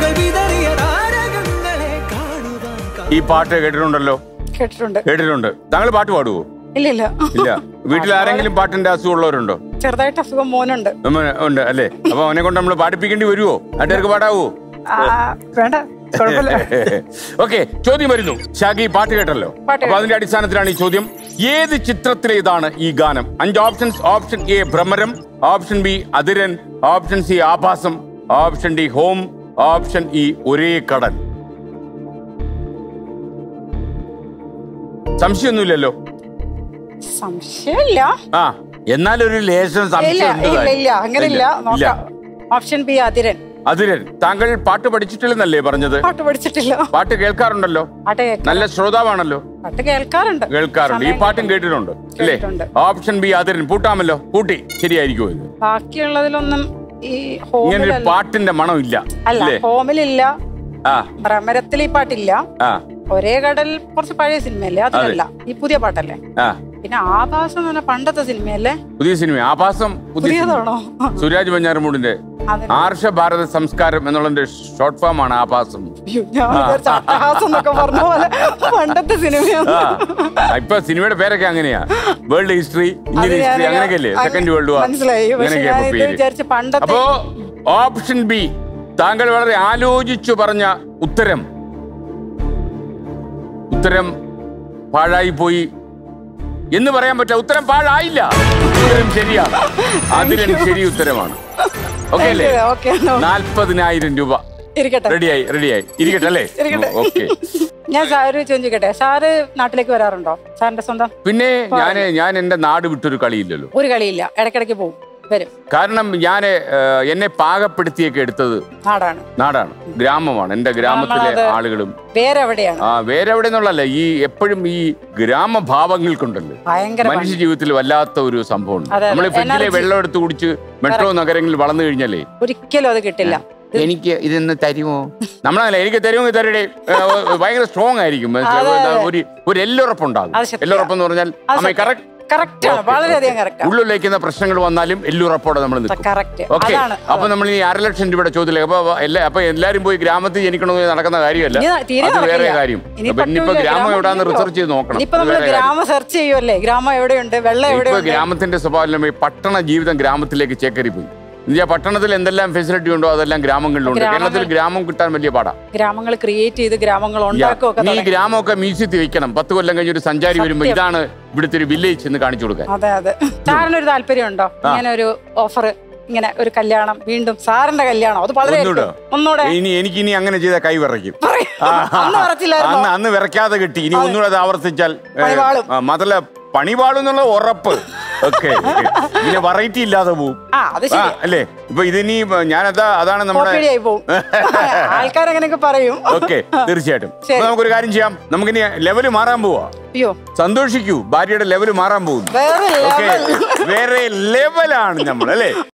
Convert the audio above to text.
പൂക്കൾ വിതറിയ താരകങ്ങളെ കാണുവാൻ കാ- ഈ പാട്ട് കേട്ടിട്ടുണ്ടല്ലോ കേട്ടിട്ടുണ്ട് കേട്ടിട്ടുണ്ട് താങ്കൾ പാട്ട് പാടുവോ ഇല്ല ഇല്ല ഇല്ല വീട്ടിൽ ആരെങ്കിലും പാട്ടിന്റെ അസുഖമുള്ളവരുണ്ടോ ചെറുതായിട്ട് അസുഖം മോനുണ്ട് ഉം, ഉണ്ട് അല്ലേ അപ്പൊ അവനെ കൊണ്ട് നമ്മൾ പാടിപ്പിക്കേണ്ടി വരുവോ നാട്ടുകാർക്ക് പാടാവോ ആ, വേണ്ട കുഴപ്പമില്ല ഓക്കെ ചോദ്യം വരുന്നു ഷാഗി പാട്ട് കേട്ടല്ലോ പാട്ട് അപ്പൊ അതിന്റെ അടിസ്ഥാനത്തിലാണ് ഈ ചോദ്യം ഏത് ചിത്രത്തിലേതാണ് ഈ ഗാനം അഞ്ച് options option A Bhramaram option B Athiran option C Abhasam option D Home option E Ore Kadal സംശയമൊന്നുമില്ലല്ലോ സംശയമില്ല ആ എന്നാലൊരു ലേശം ഇല്ല സംശയം ഉണ്ട് ഇല്ല താനും. ഇല്ല അങ്ങനില്ല ഇല്ല. നോക്കാം ഓപ്ഷൻ ബി അതിരൻ അതിരൻ താങ്കൾ പാട്ട് പഠിച്ചിട്ടില്ലെന്നല്ലേ പറഞ്ഞത് പാട്ട് പഠിച്ചിട്ടില്ല പാട്ട് കേൾക്കാറുണ്ടല്ലോ പാട്ട് കേൾക്കാം നല്ല ശ്രോതാവാണല്ലോ പാട്ട് കേൾക്കാറുണ്ട് കേൾക്കാറുണ്ട് ഈ സമയം പാട്ടും കേട്ടിട്ടുണ്ട് അല്ലേ കേട്ടിട്ടുണ്ട്. ഓപ്ഷൻ ബി അതിരൻ പൂട്ടാമല്ലോ പൂട്ടി ശരിയായിരിക്കും ഇത് ബാക്കിയുള്ളതിലൊന്നും ഈ ഇങ്ങനൊരു ഹോമിലല്ല പാട്ടിന്റെ മണം ഇല്ല അല്ല അല്ലേ ഹോമിലില്ല ആ ഭ്രമരത്തിൽ ഈ പാട്ടില്ല ആ ഒരേ കടൽ കുറച്ച് പഴയ സിനിമയല്ലേ അതിലല്ല ഈ പുതിയ പാട്ടല്ലേ ആ പിന്നെ ആഭാസം എന്ന് പറഞ്ഞ പണ്ടത്തെ സിനിമയല്ലേ പുതിയ സിനിമ ആഭാസം പുതിയ സിനിമ. പുതിയതാണോ സുരാജ് ബഞ്ഞാറമൂടിന്റെ അതെ ആർഷ ഭാരത സംസ്കാരം എന്നുള്ളതിന്റെ ഷോർട്ട് ഫോം ആണ് ആഭാസം അയ്യോ, ഞാൻ വിചാരിച്ചു അട്ടഹാസം എന്നൊക്കെ പറഞ്ഞ പോലെ പണ്ടത്തെ സിനിമയാണ് ആ ഇപ്പൊ സിനിമയുടെ പേരൊക്കെ അങ്ങനെയാ വേൾഡ് ഹിസ്റ്ററി ഇന്ത്യൻ അത് ഹിസ്റ്ററി ഞാനങ്ങ് അങ്ങനെയൊക്കെ അല്ലേ അങ്ങ് സെക്കൻഡ് വേൾഡ് വാർ മനസ്സിലായി. പക്ഷെ അങ്ങനെയൊക്കെയാ ഞാൻ ഇപ്പൊ ഇത് പേര് വിചാരിച്ച് പണ്ടത്തെ- അപ്പോ ഓപ്ഷൻ ബി താങ്കൾ വളരെ ആലോചിച്ചു പറഞ്ഞ ഉത്തരം ഉത്തരം പാഴായി പോയി എന്ന് പറയാൻ പറ്റില്ല ഉത്തരം പാഴായില്ല ഉത്തരം ശരിയാണ് അതിന് ശരി ഉത്തരമാണ് ഓക്കെ അല്ലേ ഓക്കെ നാൽപ്പതിനായിരം രൂപ ഇരിക്കട്ടെ റെഡിയായി റെഡിയായി ഇരിക്കട്ടെ അല്ലേ ഇരിക്കട്ടെ. ഓക്കെ ഞാൻ സാറ് ചോദിക്കട്ടെ സാറ് നാട്ടിലേക്ക് വരാറുണ്ടോ സാറിന്റെ സ്വന്തം പിന്നെ ഞാൻ ഞാൻ എന്റെ നാട് വിട്ടൊരു കളിയില്ലല്ലോ ഒരു കളിയില്ല ഇടയ്ക്കിടയ്ക്ക് പോകും വരും കാരണം ഞാൻ എന്നെ പാകപ്പെടുത്തിയൊക്കെ എടുത്തത് നാടാണ് നാടാണ് ഗ്രാമമാണ് എന്റെ ഗ്രാമത്തിലെ നമ്മളത് ആളുകളും വേറെ എവിടെയാണ് ആ വേറെ എവിടെ നിന്നുള്ളല്ല ഈ എപ്പോഴും ഈ ഗ്രാമഭാവങ്ങൾക്കുണ്ടല്ലോ ഭയങ്കര മനുഷ്യ ജീവിതത്തിൽ വല്ലാത്ത ഒരു സംഭവമുണ്ട് അതെ, നമ്മൾ ഫ്രിഡ്ജിലെ energy. വെള്ളം എടുത്ത് കുടിച്ച് മെട്രോ നഗരങ്ങളിൽ വളർന്നു കഴിഞ്ഞാലേ ഒരിക്കലും അത് കിട്ടില്ല എനിക്ക് ഇതൊന്ന് തരുമോ നമ്മളല്ല എനിക്ക് തരുമെങ്കിൽ തരടേ ഭയങ്കര സ്ട്രോങ് ആയിരിക്കും അതെ, അതെ. ഒരു ഒരു എല്ലുറപ്പുണ്ടാകും അത് സത്യാ. എല്ലുറപ്പെന്ന് പറഞ്ഞാൽ അത് അമ്മ സത്യം. കറക്റ്റ് കറക്റ്റ് ആണ് വളരെയധികം കറക്റ്റ് ഉള്ളിലേക്കുന്ന പ്രശ്നങ്ങൾ വന്നാലും എല്ലുറപ്പോടെ നമ്മൾ നിൽക്കും കറക്റ്റ് ഓക്കെ അതാണ് അപ്പൊ നമ്മൾ ഈ അര ലക്ഷം രൂപയുടെ ചോദ്യത്തിലേക്ക് അപ്പൊ എല്ലാ അപ്പൊ എല്ലാരും പോയി ഗ്രാമത്തിൽ ജനിക്കണമെന്ന് നടക്കുന്ന കാര്യമല്ല ഇനി തീരെ അത് വേറെ നടക്കില്ല. കാര്യം ഇനി അപ്പൊ ഇനിയിപ്പോ പറ്റൂല, ഗ്രാമം ഗ്രാമം എവിടാന്ന് ഇല്ലല്ലോ. റിസർച്ച് ചെയ്ത് നോക്കണം ഇനിയിപ്പോ അത് നമ്മൾ വേറെ കാര്യം. ഗ്രാമം സെർച്ച് ചെയ്യുമല്ലേ ഗ്രാമം എവിടെയുണ്ട് വെള്ളം ഇപ്പൊ എവിടെയുണ്ട് ഗ്രാമത്തിന്റെ സ്വഭാവം ഈ പട്ടണ ജീവിതം ഗ്രാമത്തിലേക്ക് ചേക്കേറി പോയി എന്നുവെച്ചാൽ പട്ടണത്തിൽ എന്തെല്ലാം ഫെസിലിറ്റി ഉണ്ടോ അതെല്ലാം ഗ്രാമങ്ങളിലുണ്ട് ഗ്രാമങ്ങൾ- കേരളത്തിൽ ഗ്രാമം കിട്ടാൻ വലിയ പാടാ ഗ്രാമങ്ങൾ ക്രിയേറ്റ് ചെയ്ത് ഗ്രാമങ്ങൾ ഉണ്ടാക്കുകയൊക്കെ നീ ഈ തുടങ്ങി. ഗ്രാമമൊക്കെ മ്യൂസിയത്തിൽ വെക്കണം പത്ത് കൊല്ലം കഴിഞ്ഞ് ഒരു സഞ്ചാരി വരുമ്പോ ഇതാണ് ഇവിടുത്തെ ഒരു വില്ലേജ് എന്ന് കാണിച്ചു കൊടുക്കാൻ അതെ അതെ സാറിന് ഒരു താല്പര്യം ഉണ്ടോ ഇങ്ങനെ ഒരു ഓഫർ ഇങ്ങനെ ഒരു കല്യാണം വീണ്ടും സാറിന്റെ കല്യാണം അത് വളരെ ഒന്നൂടെ? ഒന്നുകൂടെ ഇനി എനിക്ക് ഇനി അങ്ങനെ ചെയ്ത കൈ വിറയ്ക്കും ആ, അന്ന് പറച്ചില്ലായിരുന്നോ? അന്ന് അന്ന് വിറയ്ക്കാതെ കിട്ടി ഇനി ഒന്നുകൂടെ അത് ആവർത്തിച്ചാൽ ഏ, പണിപാളും. ആ, മാത്രല്ല പണിപാളും എന്നുള്ള ഉറപ്പ് ഓക്കെ പിന്നെ വെറൈറ്റി ഇല്ലാതെ പോവും ആ അത് ആ, ശരി അല്ലേ ഇപ്പൊ ഇതിനി ഞാനതാ അതാണ് നമ്മുടെ കോപ്പിടിയായി പോവും ആൾക്കാർ അങ്ങനെയൊക്കെ പറയും ഓക്കെ തീർച്ചയായിട്ടും ശരി. അപ്പൊ നമുക്കൊരു കാര്യം ചെയ്യാം നമുക്കിനി ലെവല് മാറാൻ പോവാ അയ്യോ സന്തോഷിക്കൂ ഭാര്യയുടെ ലെവല് മാറാൻ പോകുന്നു വേറെ ഓക്കെ level. വേറെ ലെവലാണ് നമ്മൾ അല്ലേ